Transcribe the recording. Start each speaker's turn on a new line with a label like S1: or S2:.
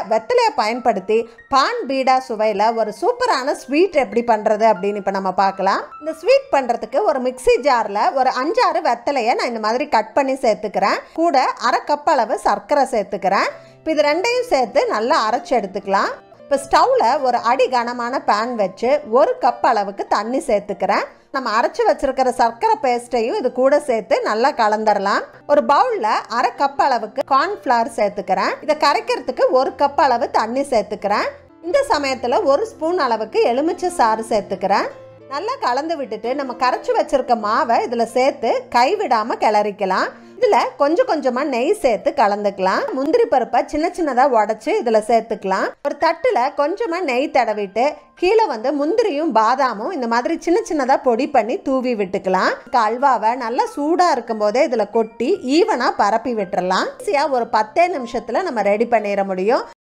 S1: வெத்தலையை பயன்படுத்தி பான் பீடா சுவையில் ஒரு சூப்பரான ஸ்வீட் எப்படி பண்ணுறது அப்படின்னு இப்போ நம்ம பார்க்கலாம் இந்த ஸ்வீட் பண்ணுறதுக்கு ஒரு மிக்ஸி ஜாரில் ஒரு அஞ்சாறு வெத்தலையை நான் இந்த மாதிரி கட் பண்ணி சேர்த்துக்கிறேன் கூட அரை கப் அளவு சர்க்கரை சேர்த்துக்கிறேன் இப்போ இது ரெண்டையும் சேர்த்து நல்லா அரைச்சி எடுத்துக்கலாம் இப்போ ஸ்டவ்வில் ஒரு அடி கனமான பேன் வச்சு ஒரு கப் அளவுக்கு தண்ணி சேர்த்துக்கிறேன் நம்ம அரைச்சி வச்சிருக்கிற சர்க்கரை பேஸ்ட்டையும் இது கூட சேர்த்து நல்லா கலந்துடலாம் ஒரு பவுலில் அரை கப் அளவுக்கு கார்ன்ஃப்ளவர் சேர்த்துக்கிறேன் இதை கரைக்கிறதுக்கு ஒரு கப் அளவு தண்ணி சேர்த்துக்கிறேன் இந்த சமயத்தில் ஒரு ஸ்பூன் அளவுக்கு எலுமிச்சை சாறு சேர்த்துக்கிறேன் நல்லா கலந்து விட்டுட்டு நம்ம கரைச்சி வச்சிருக்க மாவை இதில் சேர்த்து கைவிடாமல் கிளறிக்கலாம் இதில் கொஞ்சம் கொஞ்சமாக நெய் சேர்த்து கலந்துக்கலாம் முந்திரி பருப்பை சின்ன சின்னதாக உடச்சி இதில் சேர்த்துக்கலாம் ஒரு தட்டில் கொஞ்சமாக நெய் தடவிட்டு கீழே வந்து முந்திரியும் பாதாமும் இந்த மாதிரி சின்ன சின்னதாக பொடி பண்ணி தூவி விட்டுக்கலாம் அல்வாவை நல்லா சூடாக இருக்கும் போதே இதில் கொட்டி ஈவனாக பரப்பி விட்டுறலாம் ஈஸியாக ஒரு பத்தே நிமிஷத்தில் நம்ம ரெடி பண்ணிட முடியும்